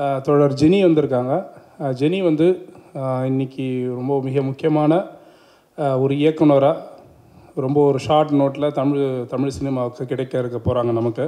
அஹ், தோழர் ஜெனி வந்திருக்காங்க அஹ், ஜெனி வந்து அஹ், இன்னைக்கு ரொம்ப மிக முக்கியமான அஹ், ஒரு இயக்குனராக ரொம்ப ஒரு ஷார்ட் நோட்டில் தமிழ் தமிழ் சினிமாவுக்கு கிடைக்க இருக்க போகிறாங்க நமக்கு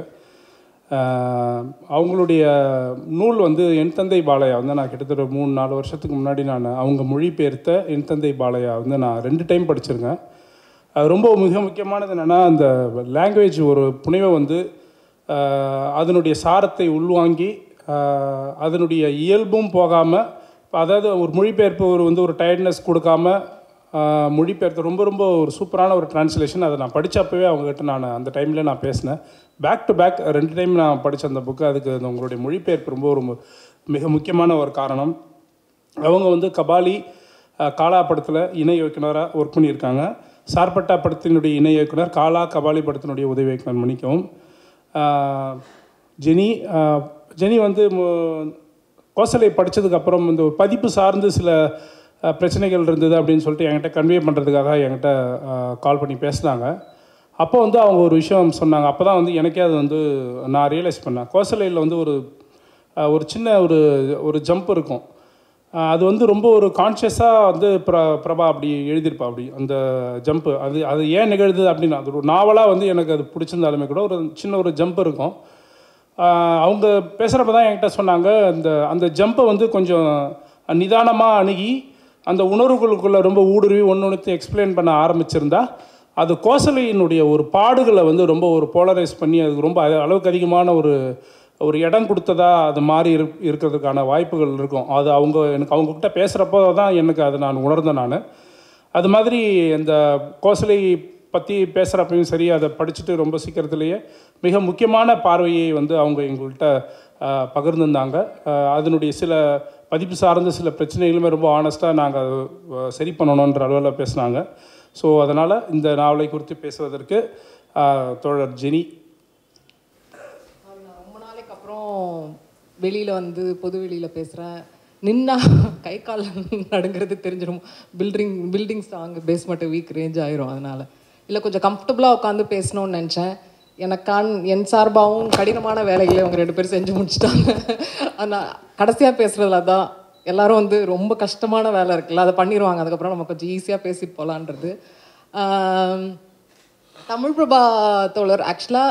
அஹ், அவங்களுடைய நூல் வந்து என் தந்தை பாலையா வந்து நான் கிட்டத்தட்ட மூணு நாலு வருஷத்துக்கு முன்னாடி நான் அவங்க மொழிபெயர்த்த என் தந்தை பாலையா வந்து நான் ரெண்டு டைம் படிச்சிருக்கேன் அது ரொம்ப மிக முக்கியமானது என்னென்னா அந்த லாங்குவேஜ் ஒரு புனைவை வந்து ஆஹ், அதனுடைய சாரத்தை உள்வாங்கி ஆஹ், அதனுடைய இயல்பும் போகாமல் அதாவது ஒரு மொழிபெயர்ப்பு ஒரு வந்து ஒரு டயர்ட்னஸ் கொடுக்காம ஆஹ், மொழிபெயர்த்து ரொம்ப ரொம்ப ஒரு சூப்பரான ஒரு டிரான்ஸ்லேஷன் அதை நான் படித்தப்பவே அவங்ககிட்ட நான் அந்த டைமில் நான் பேசினேன் பேக் டு பேக் ரெண்டு டைம் நான் படித்த அந்த புக்கு அதுக்கு அந்த உங்களுடைய மொழிபெயர்ப்பு ரொம்ப ஒரு மு- மிக முக்கியமான ஒரு காரணம் அவங்க வந்து கபாலி அஹ், காலா படத்தில் இணை இயக்குனராக ஒர்க் பண்ணியிருக்காங்க சார்பட்டா படத்தினுடைய இணை இயக்குனர் காலா கபாலி படத்தினுடைய உதவி இயக்குனர் மன்னிக்கவும் அஹ், ஜெனி அஹ், ஜெனி வந்து மு- கோசலை படித்ததுக்கப்புறம் இந்த ஒரு பதிப்பு சார்ந்து சில அஹ், பிரச்சனைகள் இருந்தது அப்படின்னு சொல்லிட்டு என்கிட்ட கன்வே பண்ணுறதுக்காக என்கிட்ட கால் பண்ணி பேசினாங்க அப்போ வந்து அவங்க ஒரு விஷயம் சொன்னாங்க அப்போ தான் வந்து எனக்கே அது வந்து நான் ரியலைஸ் பண்ணேன் கோசலையில் வந்து ஒரு அஹ், ஒரு சின்ன ஒரு ஒரு ஜம்ப் இருக்கும் அஹ், அது வந்து ரொம்ப ஒரு கான்ஷியஸாக வந்து பிர பிரபா அப்படி எழுதியிருப்பா அப்படி அந்த ஜம்ப்பு அது அது ஏன் நிகழுது அப்படின்னு அது ஒரு நாவலாக வந்து எனக்கு அது பிடிச்சிருந்தாலுமே கூட ஒரு சின்ன ஒரு ஜம்ப் இருக்கும் ஆஹ் அவங்க பேசுகிறப்ப தான் என்கிட்ட சொன்னாங்க அந்த அந்த ஜம்பை வந்து கொஞ்சம் நிதானமாக அணுகி அந்த உணர்வுகளுக்குள்ளே ரொம்ப ஊடுருவி ஒன்று ஒன்று எக்ஸ்பிளைன் பண்ண ஆரம்பிச்சிருந்தா அது கோசலையினுடைய ஒரு பாடுகளை வந்து ரொம்ப ஒரு போலரைஸ் பண்ணி அதுக்கு ரொம்ப அது அளவுக்கு அதிகமான ஒரு ஒரு இடம் கொடுத்ததா அது மாறி இரு இருக்கிறதுக்கான வாய்ப்புகள் இருக்கும் அது அவங்க எனக்கு அவங்கக்கிட்ட பேசுகிறப்போ தான் எனக்கு அதை நான் உணர்ந்தேன் நான் அது மாதிரி இந்த கோசலை பற்றி பேசுகிறப்பையும் சரி அதை படிச்சுட்டு ரொம்ப சீக்கிரத்திலேயே மிக முக்கியமான பார்வையை வந்து அவங்க எங்கள்கிட்ட ஆஹ், பகிர்ந்திருந்தாங்க ஆஹ், அதனுடைய சில பதிப்பு சார்ந்த சில பிரச்சனைகளுமே ரொம்ப ஆனஸ்ட்டாக நாங்கள் சரி பண்ணணுன்ற அளவில் பேசினாங்க ஸோ அதனால் இந்த நாவலை குறித்து பேசுவதற்கு ஆஹ், தோழர் ஜெனி நான் ரொம்ப நாளைக்கு அப்புறம் வெளியில் வந்து பொது வெளியில் பேசுகிறேன் நின்னா கை கால் நடுங்கிறது தெரிஞ்சிடும் பில்டிங் பில்டிங்ஸ் அங்கே பேஸ்மெண்ட்டு வீக் ரேஞ்ச் ஆயிரும் அதனால் இல்லை கொஞ்சம் கம்ஃபர்டபுளாக உட்காந்து பேசணும்னு நினச்சேன் எனக்கான் என் சார்பாகவும் கடினமான வேலைகளை அவங்க ரெண்டு பேரும் செஞ்சு முடிச்சிட்டாங்க ஆனால் கடைசியாக பேசுகிறதுல தான் எல்லாரும் வந்து ரொம்ப கஷ்டமான வேலை இருக்குல்ல அதை பண்ணிடுவாங்க அதுக்கப்புறம் நம்ம கொஞ்சம் ஈஸியாக பேசிட்டு போகலான்றது தமிழ் பிரபா தோழர்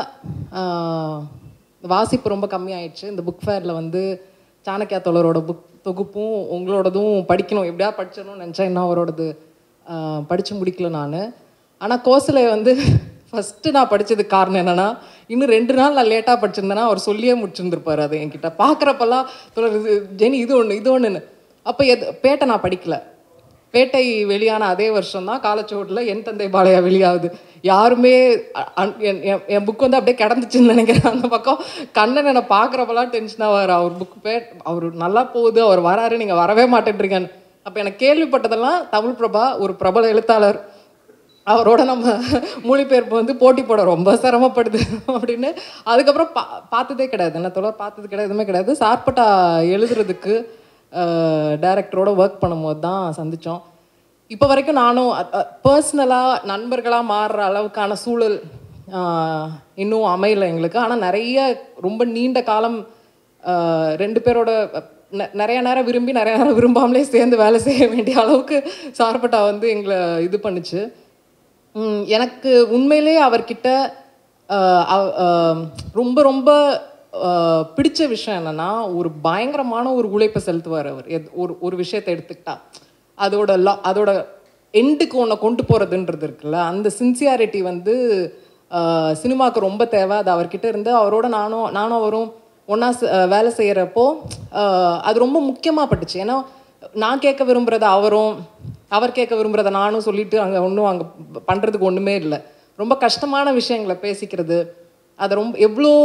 ஆக்சுவலாக வாசிப்பு ரொம்ப கம்மியாயிடுச்சு இந்த புக் ஃபேரில் வந்து சாணக்கியா தோழரோட புக் தொகுப்பும் உங்களோடதும் படிக்கணும் எப்படியா படிச்சிடணும்னு நினச்சேன் இன்னும் அவரோடது படித்து முடிக்கல நான் ஆனால் கோசலை வந்து ஃபஸ்ட்டு நான் படித்ததுக்கு காரணம் என்னென்னா இன்னும் ரெண்டு நாள் நான் லேட்டாக படிச்சிருந்தேன்னா அவர் சொல்லியே முடிச்சிருந்துருப்பாரு அதை என்கிட்ட பார்க்குறப்பெல்லாம் தோழர் இது ஜெனி இது ஒன்று இது ஒன்றுன்னு அப்போ எது பேட்டை நான் படிக்கல பேட்டை வெளியான அதே வருஷம் தான் காலச்சுவட்டில் என் தந்தை பாளையா வெளியாகுது யாருமே அ- an- N N- N book வந்து அப்படியே கிடந்துச்சுன்னு நினைக்கிறேன் அந்த பக்கம் கண்ணன் என்னை பார்க்குறப்பெல்லாம் டென்ஷனாக வர அவர் புக் பே அவர் நல்லா போகுது அவர் வராரு நீங்கள் வரவே மாட்டேன்றீங்கன்னு அப்போ எனக்கு கேள்விப்பட்டதெல்லாம் தமிழ் பிரபா ஒரு பிரபல எழுத்தாளர் அவரோட நம்ம மொழிபெயர்ப்பு வந்து போட்டி போட ரொம்ப சிரமப்படுது அப்படின்னு அதுக்கப்புறம் பா பார்த்ததே கிடையாது என்ன தொடர் பார்த்தது கிடையாது எதுவுமே கிடையாது சார்பட்டா எழுதுறதுக்கு டைரக்டரோட ஒர்க் பண்ணும்போது தான் சந்தித்தோம் இப்போ வரைக்கும் நானும் பர்சனலாக நண்பர்களாக மாறுற அளவுக்கான சூழல் அஹ், இன்னும் அமையல எங்களுக்கு ஆனால் நிறைய ரொம்ப நீண்ட காலம் அஹ், ரெண்டு பேரோட நெ- நிறைய நேரம் விரும்பி நிறைய நேரம் விரும்பாமலே சேர்ந்து வேலை செய்ய வேண்டிய அளவுக்கு சார்பட்டா வந்து எங்களை இது பண்ணுச்சு ம், எனக்கு உண்மையிலே அவர்கிட்ட ஆஹ், அவ- ஆஹ், ரொம்ப ரொம்ப ஆஹ், பிடிச்ச விஷயம் என்னன்னா ஒரு பயங்கரமான ஒரு உழைப்பை செலுத்துவார் அவர் எத்- ஒரு ஒரு விஷயத்தை எடுத்துக்கிட்டா அதோட லா அதோட எண்டுக்கு ஒன்றை கொண்டு போகிறதுன்றது இருக்குல்ல அந்த சின்சியாரிட்டி வந்து ஆஹ், சினிமாவுக்கு ரொம்ப தேவை அது அவர்கிட்ட இருந்து அவரோட நானும் நானும் அவரும் ஒன்றா வேலை செய்கிறப்போ அது ரொம்ப முக்கியமாக பட்டுச்சு ஏன்னா நான் கேட்க விரும்புகிறத அவரும் அவர் கேட்க விரும்புகிறத நானும் சொல்லிட்டு அங்கே ஒன்றும் அங்கே பண்ணுறதுக்கு ஒன்றுமே இல்லை ரொம்ப கஷ்டமான விஷயங்களை பேசிக்கிறது அதை ரொம்ப எவ்வளோ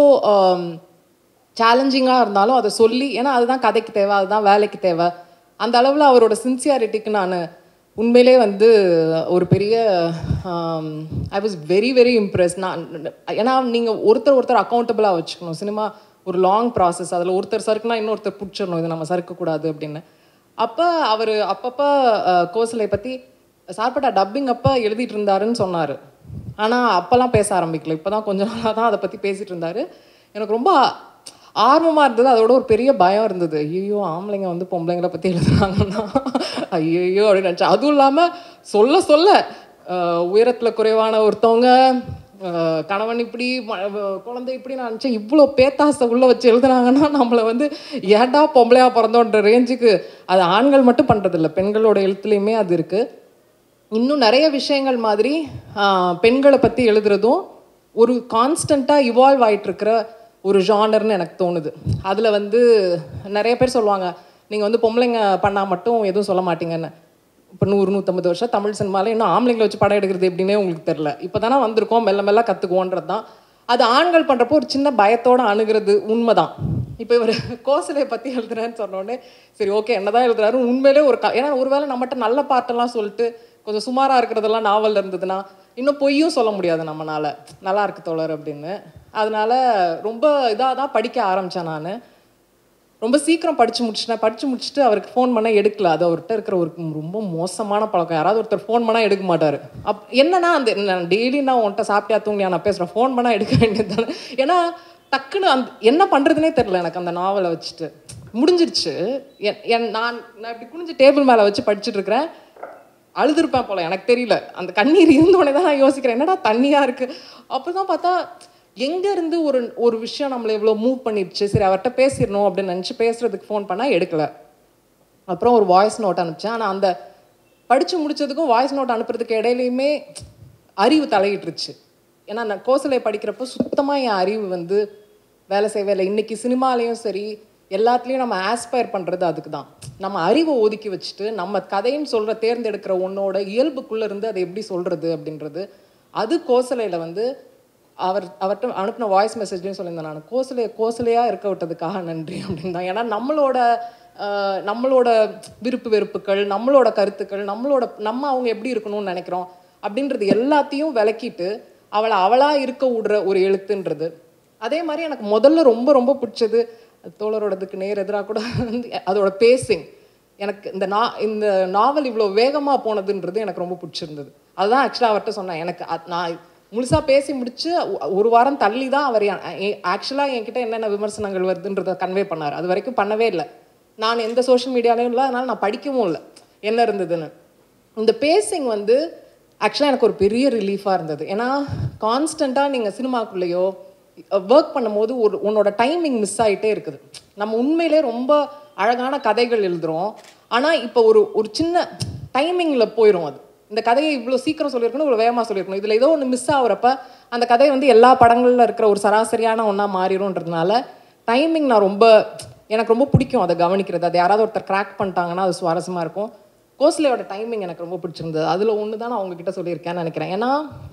சேலஞ்சிங்காக இருந்தாலும் அதை சொல்லி ஏன்னா அதுதான் கதைக்கு தேவை அதுதான் வேலைக்கு தேவை அந்த அளவில் அவரோட சின்சியாரிட்டிக்கு நான் உண்மையிலே வந்து ஒரு பெரிய I was very very impress நான் ஏன்னா நீங்கள் ஒருத்தர் ஒருத்தர் அக்கௌண்டபிளாக வச்சுக்கணும் சினிமா ஒரு லாங் ப்ராசஸ் அதில் ஒருத்தர் சறுக்குனா இன்னொருத்தர் பிடிச்சிடணும் இது நம்ம சறுக்கக்கூடாது அப்படின்னு அப்போ அவர் அப்பப்போ கோசலை பற்றி சார்பட்டா டப்பிங் அப்போ எழுதிட்டு இருந்தாருன்னு சொன்னார் ஆனால் அப்போல்லாம் பேச ஆரம்பிக்கல இப்போ தான் கொஞ்ச நாளாக தான் அதை பற்றி பேசிகிட்டு இருந்தார் எனக்கு ரொம்ப ஆர்வமாக இருந்தது அதோட ஒரு பெரிய பயம் இருந்தது ஐயோ ஆம்பளைங்க வந்து பொம்பளைங்களை பற்றி எழுதுறாங்கன்னா ஐயோ அப்படின்னு நினச்சேன் அதுவும் இல்லாமல் சொல்ல சொல்ல உயரத்தில் குறைவான ஒருத்தவங்க அஹ், கணவன் இப்படி ம- வ- குழந்தை இப்படி நான் நினச்சேன் இவ்வளோ பேத்தாசை உள்ளே வச்சு எழுதுனாங்கன்னா நம்மளை வந்து ஏன்டா பொம்பளையா பிறந்தோன்ற ரேஞ்சுக்கு அது ஆண்கள் மட்டும் பண்ணுறதில்ல பெண்களோட எழுத்துலேயுமே அது இருக்குது இன்னும் நிறைய விஷயங்கள் மாதிரி ஆஹ், பெண்களை பற்றி எழுதுறதும் ஒரு கான்ஸ்டண்ட்டாக இவால்வ் ஆயிட்டு இருக்கிற ஒரு ஜானர்னு எனக்கு தோணுது அதில் வந்து நிறைய பேர் சொல்லுவாங்க நீங்கள் வந்து பொம்பளைங்க பண்ணால் மட்டும் எதுவும் சொல்ல மாட்டீங்கன்னு இப்போ நூறு நூற்றம்பது வருஷம் தமிழ் சினிமாவில் இன்னும் ஆம்பளைங்களை வச்சு படம் எடுக்கிறது எப்படின்னே உங்களுக்கு தெரில இப்போ தானே வந்திருக்கோம் மெல்ல மெல்ல கற்றுக்குவோன்றது தான் அது ஆண்கள் பண்ணுறப்போ ஒரு சின்ன பயத்தோட அணுகிறது உண்மைதான் இப்போ இவர் கோசலையை பற்றி எழுதுறேன்னு சொன்னோடனே சரி ஓகே என்னதான் எழுதுறாரு உண்மையிலே ஒரு க ஏன்னா ஒருவேளை நம்மகிட்ட நல்ல பாட்டெல்லாம் சொல்லிட்டு கொஞ்சம் சுமாராக இருக்கிறதெல்லாம் நாவல் இருந்ததுன்னா இன்னும் பொய்யும் சொல்ல முடியாது நம்மனால நல்லா இருக்கு தோழர் அப்படின்னு அதனால ரொம்ப இதாக தான் படிக்க ஆரம்பித்தேன் நான் ரொம்ப சீக்கிரம் படித்து முடிச்சிட்டேன் படித்து முடிச்சுட்டு அவருக்கு ஃபோன் பண்ண எடுக்கல அது அவர்கிட்ட இருக்கிற ஒரு ரொம்ப மோசமான பழக்கம் யாராவது ஒருத்தர் ஃபோன் பண்ணால் எடுக்க மாட்டார் அப் என்னன்னா அந்த நான் டெய்லி நான் உன்கிட்ட சாப்பிட்டியா தூங்கியா நான் பேசுகிறேன் ஃபோன் பண்ணால் எடுக்க வேண்டியது தானே ஏன்னா டக்குன்னு அந்த என்ன பண்ணுறதுனே தெரில எனக்கு அந்த நாவலை வச்சுட்டு முடிஞ்சிருச்சு என் என் நான் நான் இப்படி குனிஞ்சு டேபிள் மேலே வச்சு படிச்சுட்டு இருக்கிறேன் அழுதுருப்பேன் போல எனக்கு தெரியல அந்த கண்ணீர் இருந்தோடனே தான் நான் யோசிக்கிறேன் என்னடா தண்ணியாக இருக்குது அப்போ தான் பார்த்தா எங்கே இருந்து ஒரு ஒரு விஷயம் நம்மளை இவ்வளோ மூவ் பண்ணிடுச்சு சரி அவர்கிட்ட பேசிடணும் அப்படின்னு நினச்சி பேசுறதுக்கு ஃபோன் பண்ணால் எடுக்கல அப்புறம் ஒரு வாய்ஸ் நோட் அனுப்பிச்சேன் ஆனால் அந்த படித்து முடிச்சதுக்கும் வாய்ஸ் நோட் அனுப்புறதுக்கு இடையிலையுமே அறிவு தலையிட்டுருச்சு ஏன்னா நான் கோசலை படிக்கிறப்போ சுத்தமாக என் அறிவு வந்து வேலை செய்யவே இல்லை இன்னைக்கு சினிமாலேயும் சரி எல்லாத்துலேயும் நம்ம ஆஸ்பயர் பண்ணுறது அதுக்கு தான் நம்ம அறிவை ஒதுக்கி வச்சுட்டு நம்ம கதைன்னு சொல்கிற தேர்ந்தெடுக்கிற ஒன்னோட இயல்புக்குள்ளே இருந்து அதை எப்படி சொல்கிறது அப்படின்றது அது கோசலையில் வந்து அவர் அவர்கிட்ட அனுப்பின வாய்ஸ் மெசேஜ்லையும் சொல்லியிருந்தேன் நான் கோசலையை கோசலையாக இருக்க விட்டதுக்காக நன்றி அப்படின்னு தான் ஏன்னா நம்மளோட ஆஹ், நம்மளோட விருப்பு வெறுப்புகள் நம்மளோட கருத்துக்கள் நம்மளோட நம்ம அவங்க எப்படி இருக்கணும்னு நினைக்கிறோம் அப்படின்றது எல்லாத்தையும் விளக்கிட்டு அவளை அவளாக இருக்க விடுற ஒரு எழுத்துன்றது அதே மாதிரி எனக்கு முதல்ல ரொம்ப ரொம்ப பிடிச்சது தோழரோடதுக்கு நேர் எதிராக கூட வந்து அதோட பேசிங் எனக்கு இந்த நா இந்த நாவல் இவ்வளோ வேகமாக போனதுன்றது எனக்கு ரொம்ப பிடிச்சிருந்தது அதுதான் ஆக்சுவலாக அவர்கிட்ட சொன்னேன் எனக்கு அத்- நான் முழுசாக பேசி முடிச்சு ஒ- ஒரு வாரம் தள்ளி தான் அவர் ஆக்சுவலாக என்கிட்ட என்னென்ன விமர்சனங்கள் வருதுன்றதை கன்வே பண்ணார் அது வரைக்கும் பண்ணவே இல்லை நான் எந்த சோஷியல் மீடியாலையும் இல்லை அதனால் நான் படிக்கவும் இல்லை என்ன இருந்ததுன்னு இந்த பேசிங் வந்து ஆக்சுவலாக எனக்கு ஒரு பெரிய ரிலீஃபாக இருந்தது ஏன்னா கான்ஸ்டண்ட்டாக நீங்கள் சினிமாக்குள்ளேயோ ஒர்க் பண்ணும்போது ஒரு உன்னோட டைமிங் மிஸ் ஆகிட்டே இருக்குது நம்ம உண்மையிலே ரொம்ப அழகான கதைகள் எழுதுகிறோம் ஆனால் இப்போ ஒரு ஒரு சின்ன டைமிங்கில் போயிடும் அது இந்த கதையை இவ்வளோ சீக்கிரம் சொல்லியிருக்கணும் இவ்வளோ வேகமாக சொல்லியிருக்கணும் இதில் ஏதோ ஒன்று மிஸ் ஆகுறப்ப அந்த கதை வந்து எல்லா படங்களில் இருக்கிற ஒரு சராசரியான ஒன்றா மாறிடும்ன்றதுனால டைமிங் நான் ரொம்ப எனக்கு ரொம்ப பிடிக்கும் அதை கவனிக்கிறது அது யாராவது ஒருத்தர் கிராக் பண்ணிட்டாங்கன்னா அது சுவாரஸ்யமாக இருக்கும் கோஸ்லேயோட டைமிங் எனக்கு ரொம்ப பிடிச்சிருந்தது அதில் ஒன்று தான் நான் உங்ககிட்ட சொல்லியிருக்கேன்னு நினைக்கிறேன் ஏன்னா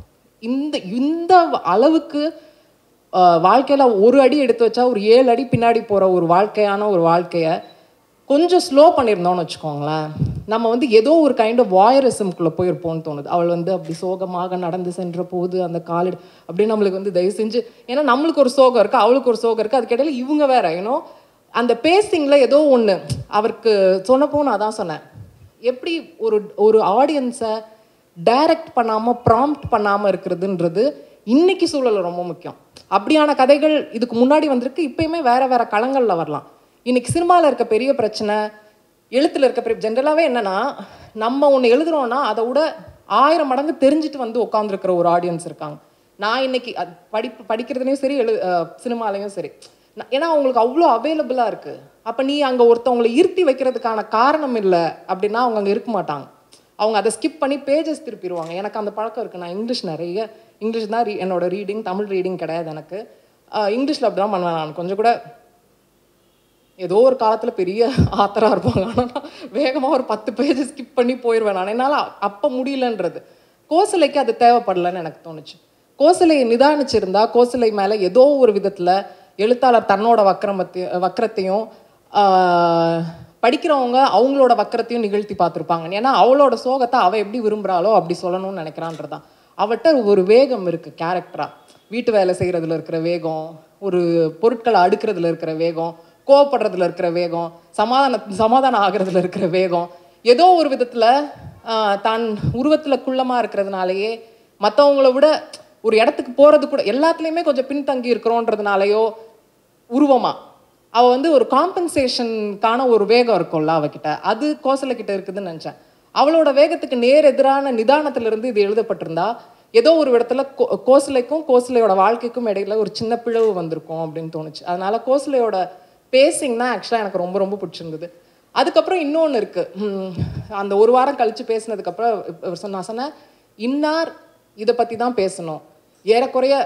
இந்த இந்த அளவுக்கு வாழ்க்கையில் ஒரு அடி எடுத்து வச்சா ஒரு ஏழு அடி பின்னாடி போகிற ஒரு வாழ்க்கையான ஒரு வாழ்க்கையை கொஞ்சம் ஸ்லோ பண்ணியிருந்தோம்னு வச்சுக்கோங்களேன் நம்ம வந்து ஏதோ ஒரு கைண்ட் ஆஃப் வாயரசம்குள்ளே போயிருப்போம்னு தோணுது அவள் வந்து அப்படி சோகமாக நடந்து சென்ற போது அந்த காலடி அப்படியே நம்மளுக்கு வந்து தயவு செஞ்சு ஏன்னா நம்மளுக்கு ஒரு சோகம் இருக்குது அவளுக்கு ஒரு சோகம் இருக்குது அதுக்கிடையில இவங்க வேற ஏன்னோ அந்த பேசிங்கில் ஏதோ ஒன்று அவருக்கு சொன்னப்போ நான் தான் சொன்னேன் எப்படி ஒரு ஒரு ஆடியன்ஸை டைரக்ட் பண்ணாமல் ப்ராம்ப்ட் பண்ணாமல் இருக்கிறதுன்றது இன்னைக்கு சூழலில் ரொம்ப முக்கியம் அப்படியான கதைகள் இதுக்கு முன்னாடி வந்திருக்கு இப்பயுமே வேற வேற களங்களில் வரலாம் இன்னைக்கு சினிமாவில் இருக்க பெரிய பிரச்சனை எழுத்துல இருக்க பெரிய ஜென்ரலாகவே என்னன்னா நம்ம ஒன்று எழுதுறோம்னா அதை விட ஆயிரம் மடங்கு தெரிஞ்சுட்டு வந்து உட்காந்துருக்கிற ஒரு ஆடியன்ஸ் இருக்காங்க நான் இன்னைக்கு அது படிப்பு படிக்கிறதுலையும் சரி எழு சினிமாலையும் சரி நான்- ஏன்னா அவங்களுக்கு அவ்வளோ அவைலபிளாக இருக்குது அப்போ நீ அங்கே ஒருத்தவங்களை இருத்தி வைக்கிறதுக்கான காரணம் இல்லை அப்படின்னா அவங்க அங்கே இருக்க மாட்டாங்க அவங்க அதை ஸ்கிப் பண்ணி பேஜஸ் திருப்பிடுவாங்க எனக்கு அந்த பழக்கம் இருக்குது நான் இங்கிலீஷ் நிறைய இங்கிலீஷ் தான் ரீ- என்னோட ரீடிங் தமிழ் ரீடிங் கிடையாது எனக்கு இங்கிலீஷில் அப்படி தான் பண்ணுவேன் நான் கொஞ்சம் கூட ஏதோ ஒரு காலத்தில் பெரிய ஆத்தராக இருப்பாங்க ஆனால் நான் வேகமாக ஒரு பத்து பேஜ் ஸ்கிப் பண்ணி போயிடுவேன் நான் என்னால் அப்போ முடியலன்றது கோசலைக்கு அது தேவைப்படலன்னு எனக்கு தோணுச்சு கோசலையை நிதானிச்சிருந்தா கோசலை மேலே ஏதோ ஒரு விதத்தில் எழுத்தாளர் தன்னோட வக்கரமத்தை வக்கரத்தையும் ஆஹ், படிக்கிறவங்க அவங்களோட வக்கரத்தையும் நிகழ்த்தி பார்த்துருப்பாங்க ஏன்னா அவளோட சோகத்தை அவள் எப்படி விரும்புகிறாளோ அப்படி சொல்லணும்னு நினைக்கிறான்றதான் அவட்ட ஒரு வேகம் இருக்குது கேரக்டரா வீட்டு வேலை செய்கிறதுல இருக்கிற வேகம் ஒரு பொருட்களை அடுக்கிறதுல இருக்கிற வேகம் கோவப்படுறதுல இருக்கிற வேகம் சமாதான சமாதானம் ஆகிறதுல இருக்கிற வேகம் ஏதோ ஒரு விதத்தில் தான் உருவத்தில் குள்ளமாக இருக்கிறதுனாலயே மற்றவங்கள விட ஒரு இடத்துக்கு போகிறது கூட எல்லாத்துலேயுமே கொஞ்சம் பின்தங்கி இருக்கிறோன்றதுனாலயோ உருவமா அவள் வந்து ஒரு காம்பன்சேஷனுக்கான ஒரு வேகம் இருக்கும்ல அவகிட்ட அது கோசலை கிட்ட இருக்குதுன்னு நினச்சேன் அவளோட வேகத்துக்கு நேர் எதிரான நிதானத்திலிருந்து இது எழுதப்பட்டிருந்தா ஏதோ ஒரு இடத்துல கோ- கோசலைக்கும் கோசலையோட வாழ்க்கைக்கும் இடையில ஒரு சின்ன பிளவு வந்திருக்கும் அப்படின்னு தோணுச்சு அதனால கோசலையோட பேசிங் தான் ஆக்சுவலாக எனக்கு ரொம்ப ரொம்ப பிடிச்சிருந்தது அதுக்கப்புறம் இன்னொன்று இருக்கு ஹம், அந்த ஒரு வாரம் கழிச்சு பேசினதுக்கப்புறம் இவர் சொன்ன நான் சொன்னேன் இன்னார் இதை பற்றி தான் பேசணும் ஏறக்குறைய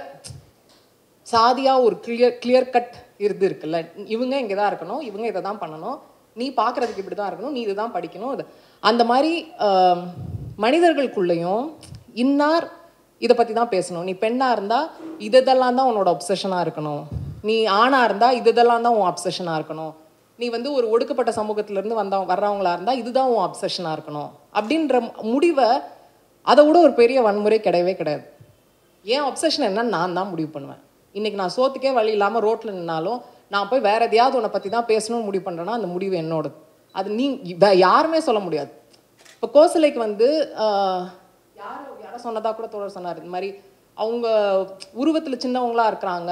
சாதியாக ஒரு கிளியர் கிளியர் கட் இது இருக்குல்ல இவங்க இங்கே தான் இருக்கணும் இவங்க இதை தான் பண்ணணும் நீ பார்க்குறதுக்கு இப்படி தான் இருக்கணும் நீ இதை தான் படிக்கணும் இது அந்த மாதிரி ஆம், மனிதர்களுக்குள்ளேயும் இன்னார் இதை பற்றி தான் பேசணும் நீ பெண்ணாக இருந்தால் இதெல்லாம் தான் உன்னோட அப்சஷனாக இருக்கணும் நீ ஆணாக இருந்தால் இதெல்லாம் தான் உன் அப்சஷனாக இருக்கணும் நீ வந்து ஒரு ஒடுக்கப்பட்ட சமூகத்திலேருந்து வந்த வர்றவங்களா இருந்தால் இதுதான் உன் அப்சஷனாக இருக்கணும் அப்படின்ற முடிவை அதை விட ஒரு பெரிய வன்முறை கிடையவே கிடையாது ஏன் அப்சஷன் என்னன்னு நான் தான் முடிவு பண்ணுவேன் இன்னைக்கு நான் சோத்துக்கே வழி இல்லாமல் ரோட்டில் நின்னாலும் நான் போய் வேற எதையாவது உன்னை பற்றி தான் பேசணும்னு முடிவு பண்ணுறேன்னா அந்த முடிவு என்னோடது அது நீ வே- யாருமே சொல்ல முடியாது இப்போ கோசலைக்கு வந்து ஆஹ், யாரோ யாரோ சொன்னதா கூட தோழர் சொன்னார் இந்த மாதிரி அவங்க உருவத்தில் சின்னவங்களா இருக்கிறாங்க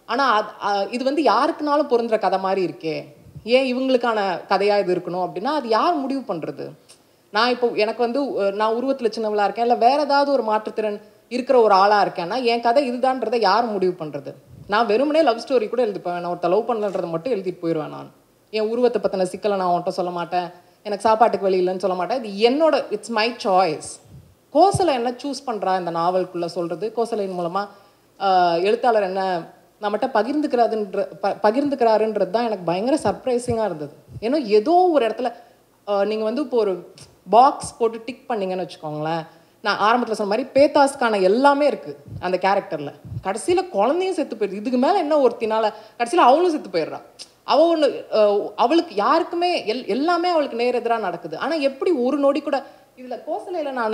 ஆனால் இது வந்து யாருக்குனாலும் பொருந்துற கதை மாதிரி இருக்கே ஏன் இவங்களுக்கான கதையாக இது இருக்கணும் அப்படின்னா அது யார் முடிவு பண்ணுறது நான் இப்போ எனக்கு வந்து அஹ், நான் உருவத்தில் சின்னவளா இருக்கேன் இல்லை வேற ஏதாவது ஒரு மாற்றுத்திறன் இருக்கிற ஒரு ஆளாக இருக்கேன்னா என் கதை இதுதான்றதை யார் முடிவு பண்ணுறது நான் வெறுமனே லவ் ஸ்டோரி கூட எழுதிப்பேன் நான் ஒருத்த லவ் பண்ணலன்றதை மட்டும் எழுதிட்டு போயிடுவேன் நான் என் உருவத்தை பற்றின சிக்கலை நான் உன்கிட்ட சொல்ல மாட்டேன் எனக்கு சாப்பாட்டுக்கு வழி இல்லைன்னு சொல்ல மாட்டேன் இது என்னோட இட்ஸ் மை சாய்ஸ் கோசலை என்ன சூஸ் பண்ணுறா இந்த நாவலுக்குள்ளே சொல்கிறது கோசலையின் மூலமாக எழுத்தாளர் என்ன நம்மகிட்ட பகிர்ந்துக்கிறாருன்ற ப பகிர்ந்துக்கிறாருன்றது தான் எனக்கு பயங்கர சர்ப்ரைசிங்காக இருந்தது ஏன்னா ஏதோ ஒரு இடத்துல நீங்கள் வந்து இப்போ ஒரு பாக்ஸ் போட்டு டிக் பண்ணீங்கன்னு வச்சுக்கோங்களேன் நான் ஆரம்பத்தில் சொன்ன மாதிரி பேத்தாஸ்க்கான எல்லாமே இருக்குது அந்த கேரக்டரில் கடைசியில் குழந்தையும் செத்து போயிடுது இதுக்கு மேலே என்ன ஒருத்தினால கடைசியில் அவளும் செத்து போயிடுறா அவ ஒன்று அவளுக்கு யாருக்குமே எல் எல்லாமே அவளுக்கு நேர் எதிராக நடக்குது ஆனால் எப்படி ஒரு நொடி கூட இதில் கோசலையில் நான்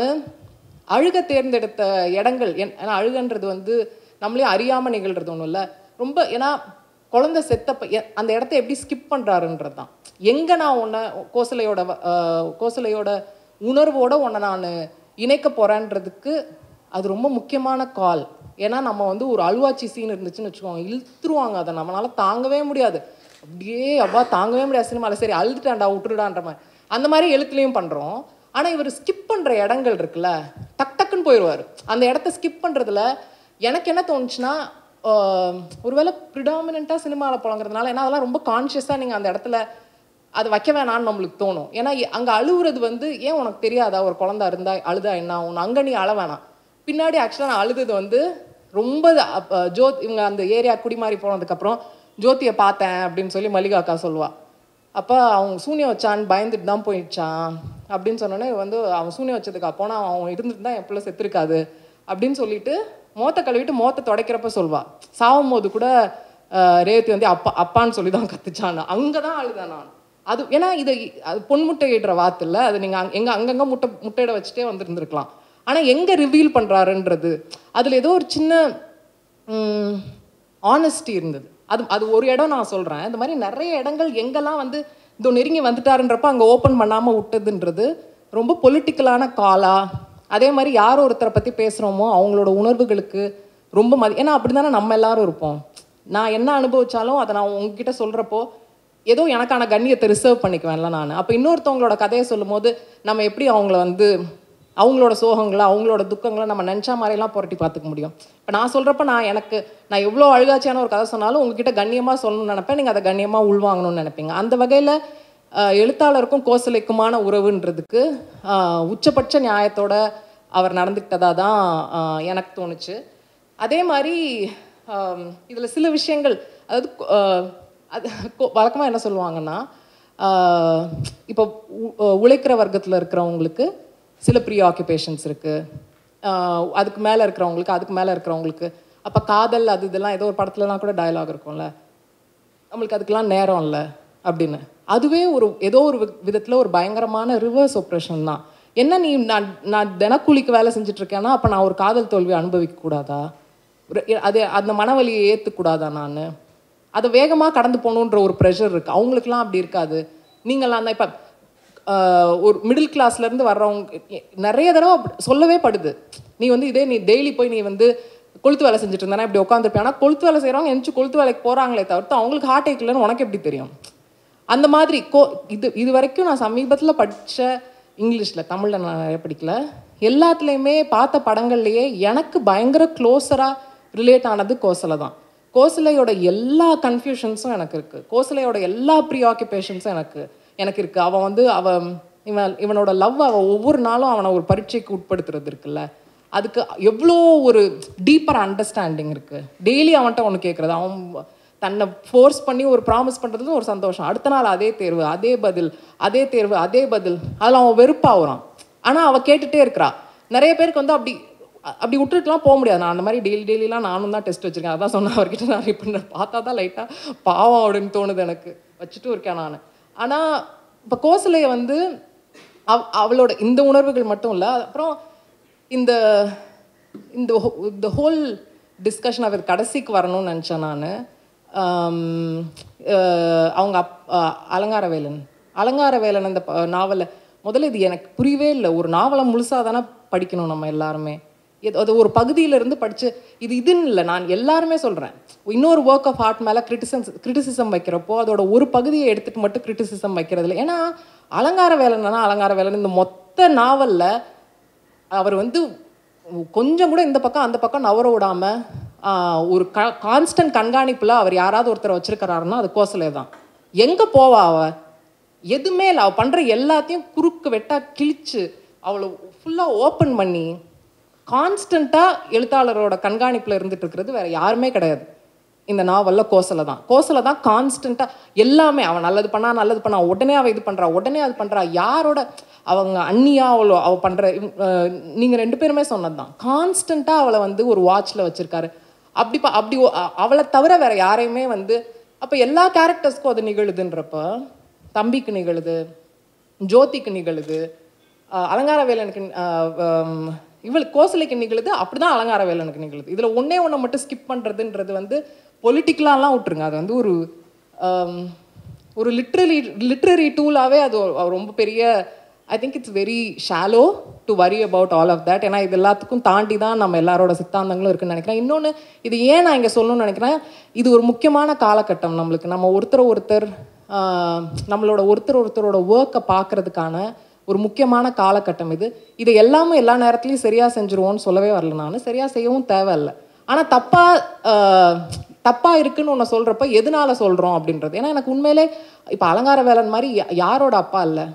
அழுக தேர்ந்தெடுத்த இடங்கள் என் ஏன்னா அழுகன்றது வந்து நம்மளே அறியாமல் நிகழ்றது ஒன்றும் இல்லை ரொம்ப ஏன்னா குழந்தை செத்தப்ப எ- அந்த இடத்த எப்படி ஸ்கிப் பண்ணுறாருன்றது தான் எங்கே நான் உன்னை கோசலையோட வ- ஆஹ் கோசலையோட உணர்வோட உன்னை நான் இணைக்க போகிறேன்றதுக்கு அது ரொம்ப முக்கியமான கால் ஏன்னா நம்ம வந்து ஒரு அழுவாச்சி சீன் இருந்துச்சுன்னு வச்சுக்கோங்க இழுத்துருவாங்க அதை நம்மளால தாங்கவே முடியாது அப்படியே அப்பா தாங்கவே முடியாது சினிமாவில் சரி அழுதுட்டான்டா விட்டுடுடான்ற மாதிரி அந்த மாதிரி எழுத்துலையும் பண்ணுறோம் ஆனால் இவர் ஸ்கிப் பண்ணுற இடங்கள் இருக்குல்ல டக் டக்குன்னு போயிடுவார் அந்த இடத்த ஸ்கிப் பண்ணுறதுல எனக்கு என்ன தோணுச்சுன்னா ஆஹ், ஒருவேளை ப்ரிடாமினண்ட்டாக சினிமாவில் புழங்குறதுனால ஏன்னா அதெல்லாம் ரொம்ப கான்ஷியஸாக நீங்கள் அந்த இடத்துல அது வைக்க வேணாம்னு நம்மளுக்கு தோணும் ஏன்னா எ- அங்க அழுவுறது வந்து ஏன் உனக்கு தெரியாதா ஒரு குழந்தை இருந்தா அழுதா என்ன ஆகும் அங்க நீ அழ வேணாம் பின்னாடி ஆக்சுவலாக நான் அழுதது வந்து ரொம்ப அப்ப ஜோத் இவங்க அந்த ஏரியா குடிமாறி போனதுக்கப்புறம் ஜோதியை பார்த்தேன் அப்படின்னு சொல்லி மல்லிகா அக்கா சொல்லுவா அப்போ அவங்க சூனியம் வச்சான்னு பயந்துட்டு தான் போயிடுச்சான் அப்படின்னு சொன்னோன்னே வந்து அவன் சூனியம் வச்சதுக்கு அப்போனா அவன் இருந்துட்டு தான் என் பிள்ளை செத்துருக்காது அப்படின்னு சொல்லிட்டு மோத்த கழுவிட்டு மோத்த துடைக்கிறப்ப சொல்வா சாவும் போது கூட ஆஹ், ரேவதி வந்து அப்பா அப்பான்னு சொல்லி தான் கத்துச்சான்னு அங்கே தான் அழுதேன் நான் அது ஏன்னா இது அது பொன்முட்டையிடுற வாத்து இல்லை அது நீங்கள் எங்கே அங்கங்கே முட்டை முட்டையிட வச்சுட்டே வந்துருந்துருக்கலாம் ஆனால் எங்கே ரிவீல் பண்ணுறாருன்றது அதில் ஏதோ ஒரு சின்ன ஆனஸ்டி இருந்தது அது அது ஒரு இடம் நான் சொல்கிறேன் இந்த மாதிரி நிறைய இடங்கள் எங்கெல்லாம் வந்து இதோ நெருங்கி வந்துட்டாருன்றப்ப அங்கே ஓப்பன் பண்ணாமல் விட்டதுன்றது ரொம்ப பொலிட்டிக்கலான காலா அதே மாதிரி யார் ஒருத்தரை பற்றி பேசுகிறோமோ அவங்களோட உணர்வுகளுக்கு ரொம்ப மதி ஏன்னா அப்படி தானே நம்ம எல்லாரும் இருப்போம் நான் என்ன அனுபவிச்சாலும் அதை நான் உங்ககிட்ட சொல்கிறப்போ ஏதோ எனக்கான கண்ணியத்தை ரிசர்வ் பண்ணிக்குவேன்ல நான் அப்போ இன்னொருத்தவங்களோட கதையை சொல்லும்போது நம்ம எப்படி அவங்கள வந்து அவங்களோட சோகங்களை அவங்களோட துக்கங்களை நம்ம நினச்சா மாதிரிலாம் புரட்டி பார்த்துக்க முடியும் இப்போ நான் சொல்கிறப்ப நான் எனக்கு நான் எவ்வளோ அழுகாச்சியான ஒரு கதை சொன்னாலும் உங்ககிட்ட கண்ணியமாக சொல்லணும்னு நினைப்பேன் நீங்கள் அதை கண்ணியமாக உள்வாங்கணும்னு நினைப்பீங்க அந்த வகையில் எழுத்தாளருக்கும் கோசலைக்குமான உறவுன்றதுக்கு ஆஹ், உச்சபட்ச நியாயத்தோட அவர் நடந்துக்கிட்டதா தான் ஆஹ், எனக்கு தோணுச்சு அதே மாதிரி இதில் சில விஷயங்கள் அதாவது ஆஹ், அது வழக்கமாக என்ன சொல்லுவாங்கன்னா ஆஹ், இப்போ உ- அஹ் உழைக்கிற வர்க்கத்தில் இருக்கிறவங்களுக்கு சில ப்ரீ ஆக்குபேஷன்ஸ் இருக்குது அதுக்கு மேலே இருக்கிறவங்களுக்கு அதுக்கு மேலே இருக்கிறவங்களுக்கு அப்போ காதல் அது இதெல்லாம் ஏதோ ஒரு படத்துலலாம் கூட டயலாக் இருக்கும்ல நம்மளுக்கு அதுக்கெல்லாம் நேரம் இல்லை அப்படின்னு அதுவே ஒரு ஏதோ ஒரு விதத்தில் ஒரு பயங்கரமான ரிவர்ஸ் ஒப்ரேஷன் தான் என்ன நீ நான் நான் தினக்கூலிக்கு வேலை செஞ்சுட்டு இருக்கேன்னா அப்போ நான் ஒரு காதல் தோல்வி அனுபவிக்க கூடாதா ஒரு அது அந்த மனவலியை ஏற்றுக்கூடாதா நான் அதை வேகமாக கடந்து போகணுன்ற ஒரு ப்ரெஷர் இருக்குது அவங்களுக்குலாம் அப்படி இருக்காது நீங்களாம் தான் இப்போ ஒரு மிடில் கிளாஸ்லேருந்து வர்றவங்க நிறைய தடவை அப்படி சொல்லவே படுது நீ வந்து இதே நீ டெய்லி போய் நீ வந்து கொளுத்து வேலை செஞ்சுட்டு இருந்தேன்னா இப்படி உட்காந்துருப்பேன் ஆனால் கொளுத்து வேலை செய்கிறவங்க எந்திரிச்சு கொளுத்து வேலைக்கு போகிறாங்களே தவிர்த்து அவங்களுக்கு ஹார்ட் இல்லைன்னு உனக்கு எப்படி தெரியும் அந்த மாதிரி கோ இது இது வரைக்கும் நான் சமீபத்தில் படித்த இங்கிலீஷில் தமிழில் நான் நிறைய படிக்கல எல்லாத்துலேயுமே பார்த்த படங்கள்லையே எனக்கு பயங்கர க்ளோஸராக ரிலேட் ஆனது கோசலை தான் கோசலையோட எல்லா கன்ஃபியூஷன்ஸும் எனக்கு இருக்குது கோசலையோட எல்லா ப்ரீ ஆக்குபேஷன்ஸும் எனக்கு எனக்கு இருக்குது அவன் வந்து அவன் இவன் இவனோட லவ் அவன் ஒவ்வொரு நாளும் அவனை ஒரு பரீட்சைக்கு உட்படுத்துறது இருக்குல்ல அதுக்கு எவ்வளோ ஒரு டீப்பர் அண்டர்ஸ்டாண்டிங் இருக்குது டெய்லி அவன்கிட்ட ஒன்று கேட்குறது அவன் தன்னை ஃபோர்ஸ் பண்ணி ஒரு ப்ராமிஸ் பண்ணுறது ஒரு சந்தோஷம் அடுத்த நாள் அதே தேர்வு அதே பதில் அதே தேர்வு அதே பதில் அதில் அவன் வெறுப்பாகிறான் ஆனால் அவள் கேட்டுகிட்டே இருக்கிறா நிறைய பேருக்கு வந்து அப்படி அ- அப்படி விட்டுட்டுலாம் போக முடியாது நான் அந்த மாதிரி டெய்லி டெய்லிலாம் நானும் தான் டெஸ்ட் வச்சிருக்கேன் அதான் சொன்னேன் அவர்கிட்ட நான் இப்போ பார்த்தா தான் லைட்டாக பாவம் அப்படின்னு தோணுது எனக்கு வச்சுட்டும் இருக்கேன் நான் ஆனால் இப்போ கோசலையை வந்து அவ் அவளோட இந்த உணர்வுகள் மட்டும் இல்லை அப்புறம் இந்த இந்த ஹோ- இந்த ஹோல் டிஸ்கஷன் அவர் கடைசிக்கு வரணும்னு நினச்சேன் நான் அவங்க அப் அஹ் அலங்காரவேலன் அலங்காரவேலன் அந்த நாவலை முதல்ல இது எனக்கு புரியவே இல்லை ஒரு நாவலை முழுசாக தானே படிக்கணும் நம்ம எல்லாருமே இது அது ஒரு பகுதியிலிருந்து படித்து இது இதுன்னு இல்லை நான் எல்லாருமே சொல்கிறேன் இன்னொரு ஒர்க் ஆஃப் ஆர்ட் மேலே கிரிட்டிசம் கிரிட்டிசிசம் வைக்கிறப்போ அதோட ஒரு பகுதியை எடுத்துகிட்டு மட்டும் கிரிட்டிசிசம் வைக்கிறது இல்லை ஏன்னா அலங்கார வேலைன்னா அலங்கார வேலைன்னு இந்த மொத்த நாவலில் அவர் வந்து கொஞ்சம் கூட இந்த பக்கம் அந்த பக்கம் நவர விடாம ஆஹ், ஒரு க கான்ஸ்டன்ட் கண்காணிப்பில் அவர் யாராவது ஒருத்தரை வச்சிருக்கிறாருன்னா அது கோசலே தான் எங்கே போவா அவ எதுவுமே இல்லை அவள் பண்ணுற எல்லாத்தையும் குறுக்கு வெட்டா கிழிச்சு அவளை ஃபுல்லாக ஓப்பன் பண்ணி கான்ஸ்டண்ட்டாக எழுத்தாளரோட கண்காணிப்பில் இருந்துட்டு இருக்கிறது வேற யாருமே கிடையாது இந்த நாவலில் கோசலை தான் கோசலை தான் கான்ஸ்டண்ட்டாக எல்லாமே அவன் நல்லது பண்ணா நல்லது பண்ணா உடனே அவள் இது பண்ணுறா உடனே அது பண்ணுறா யாரோட அவங்க அண்ணியா அவளோ அவள் பண்ணுற நீங்கள் ரெண்டு பேருமே சொன்னது தான் கான்ஸ்டண்ட்டாக அவளை வந்து ஒரு வாட்சில் வச்சுருக்காரு அப்படி பா அப்படி ஒ- அ- அவளை தவிர வேற யாரையுமே வந்து அப்போ எல்லா கேரக்டர்ஸ்க்கும் அது நிகழுதுன்றப்ப தம்பிக்கு நிகழுது ஜோதிக்கு நிகழுது அஹ் அலங்கார வேலனுக்கு அஹ் ஹம் இவளுக்கு கோசலைக்கு நிகழுது அப்படிதான் அலங்கார வேலனுக்கு நிகழுது இதுல ஒண்ணே ஒண்ணை மட்டும் ஸ்கிப் பண்றதுன்றது வந்து பொலிட்டிக்கலாலாம் விட்டுருங்க அது வந்து ஒரு ஹம், ஒரு லிட்ரரி லிட்ரரி டூலாகவே அது ஒரு- ஒரு ரொம்ப பெரிய I think it's very shallow to worry about all of that ஏன்னா இது எல்லாத்துக்கும் தாண்டி தான் நம்ம எல்லாரோட சித்தாந்தங்களும் இருக்குன்னு நினைக்கிறேன் இன்னொன்று இது ஏன் நான் இங்கே சொல்லணும்னு நினைக்கிறேன் இது ஒரு முக்கியமான காலகட்டம் நம்மளுக்கு நம்ம ஒருத்தர் ஒருத்தர் ஆஹ், நம்மளோட ஒருத்தர் ஒருத்தரோட ஒர்க்கை பார்க்கறதுக்கான ஒரு முக்கியமான காலகட்டம் இது இதை எல்லாமே எல்லா நேரத்துலையும் சரியாக செஞ்சுருவோம்னு சொல்லவே வரல நான் சரியாக செய்யவும் தேவையில்லை ஆனால் தப்பாக தப்பாக இருக்குன்னு ஒன்று சொல்கிறப்ப எதனால சொல்கிறோம் அப்படின்றது ஏன்னா எனக்கு உண்மையிலே இப்போ அலங்கார வேலன் மாதிரி யா- யாரோட அப்பா இல்லை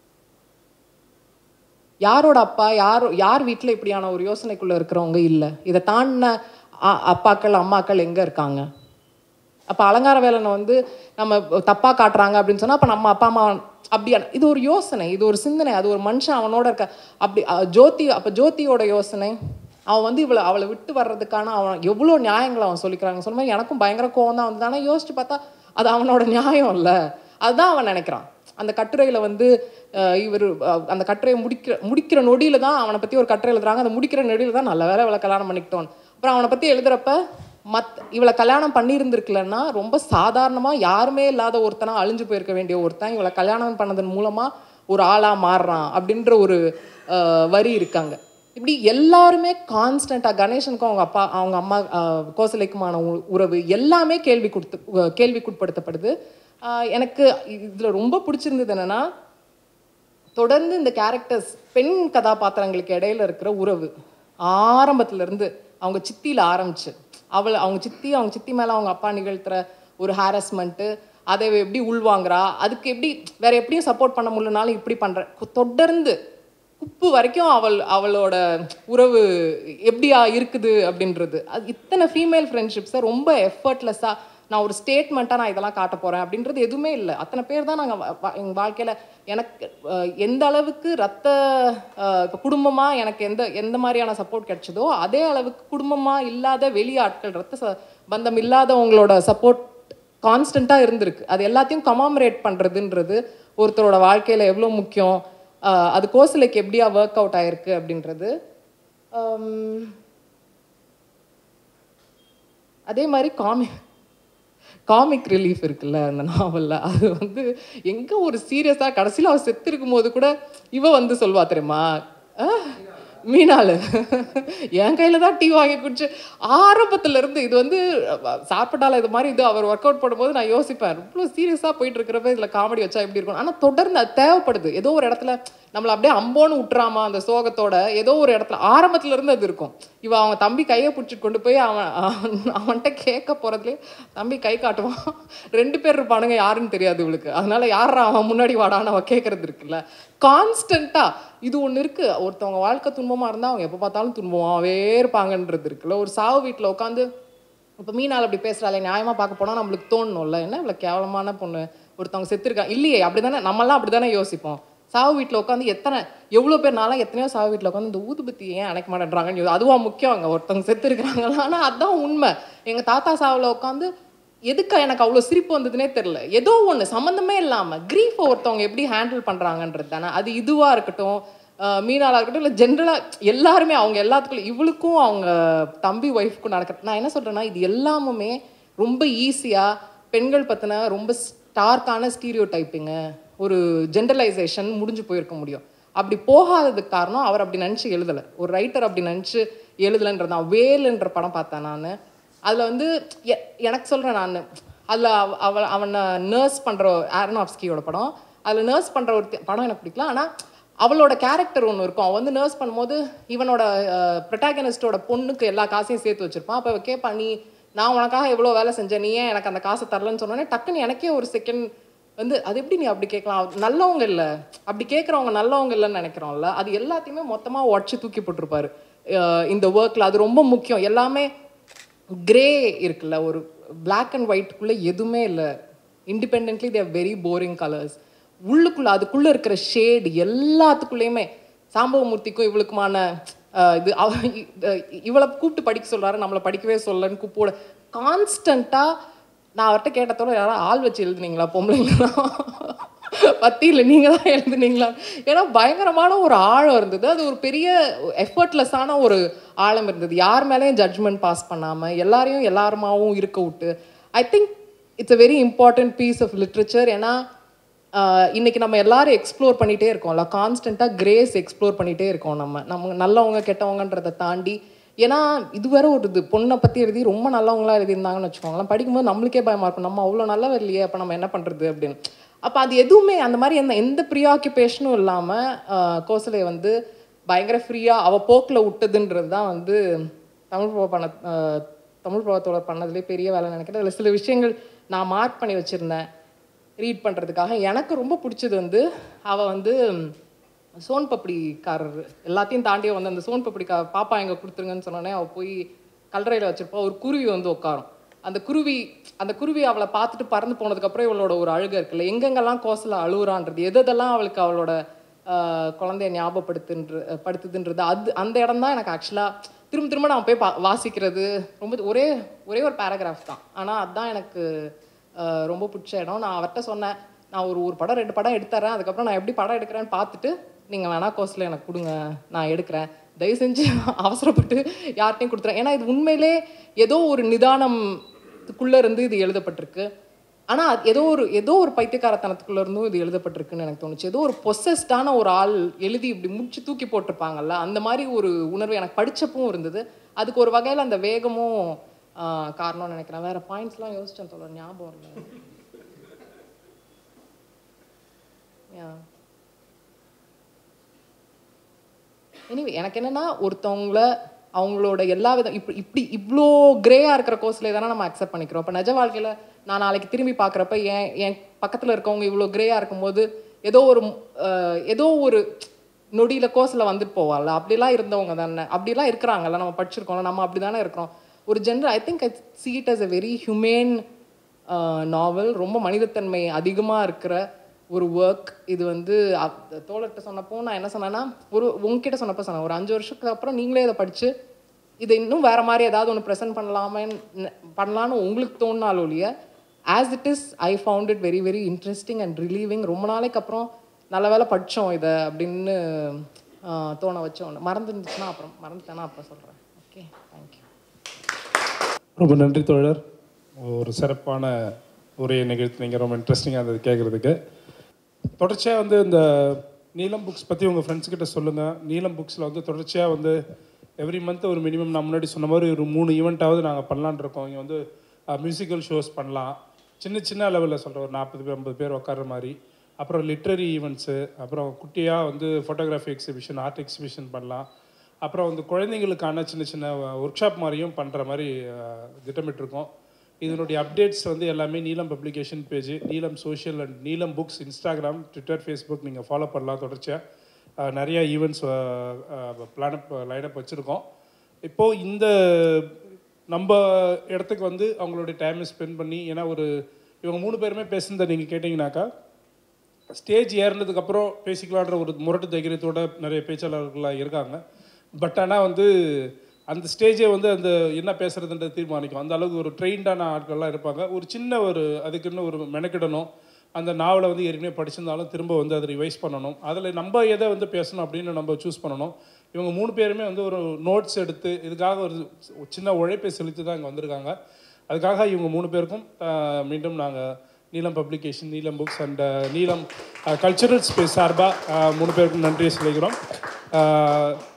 யாரோட அப்பா யார் யார் வீட்டில் இப்படியான ஒரு யோசனைக்குள்ளே இருக்கிறவங்க இல்லை இதை தாண்டின அ- அப்பாக்கள் அம்மாக்கள் எங்கே இருக்காங்க அப்போ அலங்கார வேலனை வந்து நம்ம தப்பாக காட்டுறாங்க அப்படின்னு சொன்னால் அப்போ நம்ம அப்பா அம்மா அப்படியான இது ஒரு யோசனை இது ஒரு சிந்தனை அது ஒரு மனுஷன் அவனோட இருக்க அப்படி அ, ஜோதி அப்போ ஜோதியோட யோசனை அவன் வந்து இவளை அவளை விட்டு வர்றதுக்கான அவன் எவ்வளோ நியாயங்களை அவன் சொல்லிக்கிறாங்க சொன்ன மாதிரி எனக்கும் பயங்கர கோவம் தான் வந்தது ஆனால் யோசிச்சு பார்த்தா அது அவனோட நியாயம் இல்லை அதுதான் அவன் நினைக்கிறான் அந்த கட்டுரையில் வந்து இவர் அந்த கட்டுரையை முடிக்கிற முடிக்கிற நொடியில தான் அவனை பற்றி ஒரு கட்டுரை எழுதுறாங்க அந்த முடிக்கிற நொடியில தான் நல்ல வேலை இவளை கல்யாணம் பண்ணிக்கிட்டோம் அப்புறம் அவனை பற்றி எழுதுறப்ப மத் இவளை கல்யாணம் பண்ணியிருந்திருக்கலன்னா ரொம்ப சாதாரணமாக யாருமே இல்லாத ஒருத்தனா அழிஞ்சு போயிருக்க வேண்டிய ஒருத்தன் இவளை கல்யாணம் பண்ணதன் மூலமாக ஒரு ஆளாக மாறுறான் அப்படின்ற ஒரு அஹ், வரி இருக்காங்க இப்படி எல்லாருமே கான்ஸ்டண்ட்டாக கணேசனுக்கும் அவங்க அப்பா அவங்க அம்மா அஹ், கோசலைக்குமான உ- உறவு எல்லாமே கேள்வி கொடுத்து அஹ், கேள்விக்குட்படுத்தப்படுது அஹ், எனக்கு இதில் ரொம்ப பிடிச்சிருந்தது என்னன்னா தொடர்ந்து இந்த கேரக்டர்ஸ் பெண் கதாபாத்திரங்களுக்கு இடையில இருக்கிற உறவு ஆரம்பத்துல இருந்து அவங்க சித்தியில ஆரம்பிச்சு அவள் அவங்க சித்தி அவங்க சித்தி மேல அவங்க அப்பா நிகழ்த்துற ஒரு ஹாரஸ்மெண்ட்டு அதை இவ எப்படி உள்வாங்குறா அதுக்கு எப்படி வேற எப்படியும் சப்போர்ட் பண்ண முடியலனாலும் இப்படி பண்ற கு- தொடர்ந்து குப்பு வரைக்கும் அவள் அவளோட உறவு எப்படியா இருக்குது அப்படின்றது அது இத்தனை ஃபீமேல் ஃப்ரெண்ட்ஷிப்ஸை ரொம்ப எஃபர்ட்லெஸ்ஸாக நான் ஒரு ஸ்டேட்மெண்ட்டாக நான் இதெல்லாம் காட்ட போகிறேன் அப்படின்றது எதுவுமே இல்லை அத்தனை பேர் தான் நாங்கள் எங்கள் வாழ்க்கையில் எனக்கு அஹ், எந்த அளவுக்கு ரத்த அஹ், இப்ப குடும்பமா எனக்கு எந்த எந்த மாதிரியான சப்போர்ட் கிடைச்சதோ அதே அளவுக்கு குடும்பமாக இல்லாத வெளி ஆட்கள் ரத்த ச- பந்தம் இல்லாதவங்களோட சப்போர்ட் கான்ஸ்டண்ட்டாக இருந்திருக்கு அது எல்லாத்தையும் கமாமரேட் பண்ணுறதுன்றது ஒருத்தரோட வாழ்க்கையில் எவ்வளோ முக்கியம் அஹ், அது கோர்ஸ்லைக்கு எப்படியா ஒர்க் அவுட் ஆயிருக்கு அப்படின்றது உம், அதே மாதிரி காமி காமிக் ரிலீஃப் இருக்குல்ல அந்த நாவலில் அது வந்து எங்கே ஒரு சீரியஸாக கடைசியில் அவள் செத்து இருக்கும்போது கூட இவ வந்து சொல்வா தெரியுமா "ஆஹ், மீனாள் என் கையில் தான் டீ வாங்கி குடிச்சு ஆரம்பத்துல இருந்து இது வந்து சாப்பிட்டால இது மாதிரி இது அவர் ஒர்க் அவுட் பண்ணும்போது நான் யோசிப்பேன் இவ்வளோ சீரியஸாக போயிட்டு இருக்கிறப்ப இதில் காமெடி வச்சா எப்படி இருக்கும் ஆனால் தொடர்ந்து அது தேவைப்படுது ஏதோ ஒரு இடத்துல நம்மளை அப்படியே அம்போன்னு விட்டுறாமா அந்த சோகத்தோட ஏதோ ஒரு இடத்துல ஆரம்பத்துல இருந்து அது இருக்கும் இவ அவன் தம்பி கையை பிடிச்சிட்டு கொண்டு போய் அவன் அவன்- அவன்கிட்ட கேட்க போறதுலே தம்பி கை காட்டுவான் ரெண்டு பேர் இருப்பானுங்க யாருன்னு தெரியாது இவளுக்கு அதனால யாரா அவன் முன்னாடி வாடான்னு அவன் கேட்கறது இருக்குல்ல கான்ஸ்டண்டா இது ஒன்று இருக்கு ஒருத்தவங்க வாழ்க்கை துன்பமா இருந்தா அவங்க எப்போ பார்த்தாலும் துன்பமாவே இருப்பாங்கன்றது இருக்குல்ல ஒரு சாவு வீட்டில் உட்காந்து இப்போ மீனால் அப்படி பேசுகிறாளே நியாயமா பார்க்க போனால் நம்மளுக்கு தோணணும்ல என்ன இவ்வளோ கேவலமான பொண்ணு ஒருத்தவங்க செத்துருக்காங்க இல்லையே அப்படி தானே நம்மளாம் அப்படி தானே யோசிப்போம் சாவு வீட்டில் உட்காந்து எத்தனை எவ்வளோ பேர் நாளாக எத்தனையோ சாவு வீட்டில் உட்காந்து இந்த ஊதுபத்தி ஏன் அணைக்க மாட்டேன்றாங்கன்னு யோ- அதுவா முக்கியம் அங்கே ஒருத்தவங்க செத்து இருக்கிறாங்களா ஆனால் அதுதான் உண்மை எங்கள் தாத்தா சாவில் உட்காந்து எதுக்கு எனக்கு அவ்வளோ சிரிப்பு வந்ததுனே தெரில ஏதோ ஒன்று சம்மந்தமே இல்லாமல் க்ரீஃபை ஒருத்தவங்க எப்படி ஹேண்டில் பண்ணுறாங்கன்றது தானே அது இதுவாக இருக்கட்டும் அஹ் மீனாளா இருக்கட்டும் இல்லை ஜென்ரலாக எல்லாருமே அவங்க எல்லாத்துக்குள்ள இவளுக்கும் அவங்க தம்பி ஒய்ஃப்க்கும் நடக்க நான் என்ன சொல்கிறேன்னா இது எல்லாமுமே ரொம்ப ஈஸியாக பெண்கள் பற்றின ரொம்ப ஸ்டார்க்கான ஸ்டீரியோ டைப்பிங்கு ஒரு ஜென்ரலைசேஷன் முடிஞ்சு போயிருக்க முடியும் அப்படி போகாததுக்கு காரணம் அவர் அப்படி நினச்சி எழுதலை ஒரு ரைட்டர் அப்படி நினச்சி எழுதலைன்றது தான் வேலுன்ற படம் பார்த்தேன் நான் அதில் வந்து எ- எனக்கு சொல்கிறேன் நான் அதில் அவ அவனை நர்ஸ் பண்ணுற ஆரனாப்ஸ்கியோட படம் அதில் நர்ஸ் பண்ணுற ஒரு தி- படம் எனக்கு பிடிக்கல ஆனால் அவளோட கேரக்டர் ஒன்று இருக்கும் அவன் வந்து நர்ஸ் பண்ணும்போது இவனோட ப்ரொட்டாகனிஸ்டோட பொண்ணுக்கு எல்லா காசையும் சேர்த்து வச்சிருப்பான் அப்போ கேட்பா நீ நான் உனக்காக எவ்வளோ வேலை செஞ்சேன் நீ ஏன் எனக்கு அந்த காசை தரலன்னு சொன்னோன்னே டக்குன்னு எனக்கே ஒரு செகண்ட் வந்து அது எப்படி நீ அப்படி கேட்கலாம் அது நல்லவங்க இல்லை அப்படி கேட்குறவங்க நல்லவங்க இல்லைன்னு நினைக்கிறோம்ல அது எல்லாத்தையுமே மொத்தமாக உடச்சி தூக்கி போட்டிருப்பாரு அஹ் இந்த ஒர்க்கில் அது ரொம்ப முக்கியம் எல்லாமே கிரே இருக்குல்ல ஒரு Black அண்ட் ஒயிட்குள்ளே எதுவுமே இல்லை independently there very boring colours உள்ளுக்குள்ள அதுக்குள்ள இருக்கிற ஷேடு எல்லாத்துக்குள்ளேயுமே சாம்பவமூர்த்திக்கும் இவளுக்குமான அஹ், இது அவ இ- அஹ், இவளை கூப்பிட்டு படிக்க சொல்றாரு நம்மளை படிக்கவே சொல்லன்னு கூப்பிட கான்ஸ்டண்ட்டாக நான் அவர்கிட்ட கேட்டதோட யாராவது ஆள் வச்சு எழுதுனீங்களா பொம்பளைங்களா பத்தியில் நீங்கள் தான் எழுதுனீங்களா ஏன்னா பயங்கரமான ஒரு ஆழம் இருந்தது அது ஒரு பெரிய எஃபர்ட்லெஸ்ஸான ஒரு ஆழம் இருந்தது யார் மேலேயும் ஜட்ஜ்மெண்ட் பாஸ் பண்ணாமல் எல்லாரையும் எல்லாருமாவும் இருக்க விட்டு I think it's a very important piece of literature ஏன்னா ஆஹ் இன்னைக்கு நம்ம எல்லாரும் எக்ஸ்ப்ளோர் பண்ணிகிட்டே இருக்கோம்ல கான்ஸ்டண்ட்டாக கிரேஸ் எக்ஸ்ப்ளோர் பண்ணிகிட்டே இருக்கோம் நம்ம நம்ம நல்லவங்க கெட்டவங்கன்றதை தாண்டி ஏன்னா இது வேற ஒரு இது பொண்ணை பற்றி எழுதி ரொம்ப நல்லவங்களா எழுதியிருந்தாங்கன்னு வச்சுக்கோங்களேன் படிக்கும்போது நம்மளுக்கே பயமாக இருக்கும் நம்ம அவ்வளோ நல்லவ இல்லையே அப்போ நம்ம என்ன பண்ணுறது அப்படின்னு அப்போ அது எதுவுமே அந்த மாதிரி எந்த எந்த ப்ரியாக்குபேஷனும் இல்லாமல் கோசலை வந்து பயங்கர ஃப்ரீயாக அவள் போக்கில் விட்டதுன்றது தான் வந்து தமிழ் பிரபா பண்ண ஆஹ் தமிழ் பிரபத்தோட பண்ணதுலேயே பெரிய வேலை நினைக்கிறேன் அதில் சில விஷயங்கள் நான் மார்க் பண்ணி வச்சுருந்தேன் ரீட் பண்ணுறதுக்காக எனக்கு ரொம்ப பிடிச்சது வந்து அவள் வந்து சோன் பப்படிக்காரர் எல்லாத்தையும் தாண்டி வந்து அந்த சோன் பப்படிக்கா பாப்பா எங்கே கொடுத்துருங்கன்னு சொன்னோடனே அவள் போய் கல்லறையில் வச்சிருப்பா ஒரு குருவி வந்து உட்காரும் அந்த குருவி அந்த குருவி அவளை பார்த்துட்டு பறந்து போனதுக்கப்புறம் இவளோட ஒரு அழுகை இருக்குல்ல எங்கெங்கெல்லாம் கோசல அழுகுறான்றது எது எதெல்லாம் அவளுக்கு அவளோட ஆஹ், குழந்தைய ஞாபகப்படுத்துன்ற படுத்துதுன்றது அது அந்த இடம் தான் எனக்கு ஆக்சுவலாக திரும்ப திரும்ப நான் போய் பா வாசிக்கிறது ரொம்ப ஒரே ஒரே ஒரு பேராகிராஃப் தான் ஆனால் அதுதான் எனக்கு ஆஹ், ரொம்ப பிடிச்ச இடம் நான் அவர்கிட்ட சொன்னேன் நான் ஒரு ஒரு படம் ரெண்டு படம் எடுத்துறேன் அதுக்கப்புறம் நான் எப்படி படம் எடுக்கிறேன்னு பார்த்துட்டு நீங்கள் வேணா கோர்ஸில் எனக்கு கொடுங்க நான் எடுக்கிறேன் தயவு செஞ்சு அவசரப்பட்டு யார்கிட்டையும் கொடுத்துறேன் ஏன்னா இது உண்மையிலே ஏதோ ஒரு நிதானத்துக்குள்ளே இருந்து இது எழுதப்பட்டிருக்கு ஆனால் அது ஏதோ ஒரு ஏதோ ஒரு பைத்தியக்காரத்தனத்துக்குள்ள இருந்தும் இது எழுதப்பட்டிருக்குன்னு எனக்கு தோணுச்சு ஏதோ ஒரு பொசஸ்டான ஒரு ஆள் எழுதி இப்படி முடிச்சு தூக்கி போட்டிருப்பாங்கல்ல அந்த மாதிரி ஒரு உணர்வு எனக்கு படிச்சப்பவும் இருந்தது அதுக்கு ஒரு வகையில் அந்த வேகமும் ஆஹ், காரணம்னு நினைக்கிறேன் வேற பாயிண்ட்ஸ்லாம் யோசிச்சேன் தோழர் ஞாபகம் இல்லை Yeah. எனிவே எனக்கு என்னன்னா ஒருத்தவங்கள அவங்களோட எல்லா விதம் இப்படி இப்படி இவ்வளோ கிரேயாக இருக்கிற கோர்ஸ்ல தானே நம்ம அக்செப்ட் பண்ணிக்கிறோம் இப்போ நிஜ வாழ்க்கையில் நான் நாளைக்கு திரும்பி பார்க்குறப்ப என் என் பக்கத்தில் இருக்கவங்க இவ்வளோ கிரேயாக இருக்கும்போது ஏதோ ஒரு அஹ், ஏதோ ஒரு நொடியில் கோர்ஸில் வந்துட்டு போவாள்ல அப்படிலாம் இருந்தவங்க தானே அப்படிலாம் இருக்கிறாங்கல்ல நம்ம படிச்சிருக்கோம்ல நம்ம அப்படி தானே இருக்கிறோம் ஒரு general I think I see it as a very humane novel ரொம்ப மனிதத்தன்மை அதிகமாக இருக்கிற ஒரு ஒர்க் இது வந்து அப்- தோழர்கிட்ட சொன்னப்போ நான் என்ன சொன்னேன்னா ஒரு உங்ககிட்ட சொன்னப்போ சொன்னேன் ஒரு அஞ்சு வருஷத்துக்கு அப்புறம் நீங்களே இதை படித்து இதை இன்னும் வேற மாதிரி ஏதாவது ஒன்று ப்ரெசென்ட் பண்ணலாமேன்னு பண்ணலான்னு உங்களுக்கு தோணினாலும் ஒழிய as it is I found it very very interesting and relieving ரொம்ப நாளைக்கு அப்புறம் நல்ல வேளை படித்தோம் இதை அப்படின்னு ஆஹ், தோண வச்சோம் மறந்துருந்துச்சுன்னா அப்புறம் மறந்துட்டேன்னா அப்புறம் சொல்கிறேன் ஓகே தேங்க்யூ ரொம்ப நன்றி தோழர் ஒரு சிறப்பான உரையை நிகழ்த்தினீங்க ரொம்ப இன்ட்ரெஸ்டிங்காக இருந்தது கேட்குறதுக்கு தொடர்ச்சியாக வந்து இந்த நீலம் புக்ஸ் பற்றி உங்கள் ஃப்ரெண்ட்ஸ் கிட்ட சொல்லுங்கள் நீலம் புக்ஸில் வந்து தொடர்ச்சியாக வந்து எவ்ரி மந்த் ஒரு மினிமம் நான் முன்னாடி சொன்ன மாதிரி ஒரு மூணு ஈவெண்ட்டாவது நாங்கள் பண்ணலான்னு இருக்கோம் இங்கே வந்து மியூசிக்கல் ஷோஸ் பண்ணலாம் சின்ன சின்ன லெவலில் சொல்கிறேன் ஒரு நாற்பது பேர் ஐம்பது பேர் உட்கார்ற மாதிரி அப்புறம் லிட்ரரி ஈவெண்ட்ஸு அப்புறம் குட்டியாக வந்து ஃபோட்டோகிராஃபி எக்ஸிபிஷன் ஆர்ட் எக்ஸிபிஷன் பண்ணலாம் அப்புறம் வந்து குழந்தைங்களுக்கான சின்ன சின்ன ஒர்க் ஷாப் மாதிரியும் பண்ணுற மாதிரி அஹ், திட்டமிட்டிருக்கோம் இதனுடைய அப்டேட்ஸ் வந்து எல்லாமே Neelam publication page Neelam social and Neelam books Instagram Twitter Facebook நீங்கள் ஃபாலோ பண்ணலாம் தொடர்ச்சியாக நிறையா ஈவெண்ட்ஸ் பிளானப் லைனப் வச்சுருக்கோம் இப்போது இந்த நம்ம இடத்துக்கு வந்து அவங்களுடைய டைமை ஸ்பெண்ட் பண்ணி ஏன்னா ஒரு இவங்க மூணு பேருமே பேசுனதை நீங்கள் கேட்டிங்கனாக்கா ஸ்டேஜ் ஏறினதுக்கப்புறம் பேசிக்கலான்ற ஒரு முரட்டு தைரியத்தோட நிறைய பேச்சாளர்கள்லாம் இருக்காங்க பட் ஆனால் வந்து அந்த ஸ்டேஜே வந்து அந்த என்ன பேசுறதுன்றது தீர்மானிக்கும் அந்த அளவுக்கு ஒரு ட்ரெயின்டான ஆட்கள்லாம் இருப்பாங்க ஒரு சின்ன ஒரு அதுக்குன்னு ஒரு மெனக்கிடணும் அந்த நாவலை வந்து ஏற்கனவே படிச்சிருந்தாலும் திரும்ப வந்து அதை ரிவைஸ் பண்ணணும் அதில் நம்ம எதை வந்து பேசணும் அப்படின்னு நம்ம சூஸ் பண்ணணும் இவங்க மூணு பேருமே வந்து ஒரு நோட்ஸ் எடுத்து இதுக்காக ஒரு சின்ன உழைப்பை செலுத்தி தான் இங்கே வந்திருக்காங்க அதுக்காக இவங்க மூணு பேருக்கும் ஆஹ், மீண்டும் நாங்கள் Neelam publication Neelam books and Neelam cultural space சார்பாக மூணு பேருக்கும் நன்றியை சொல்லிக்கிறோம் ஆஹ்,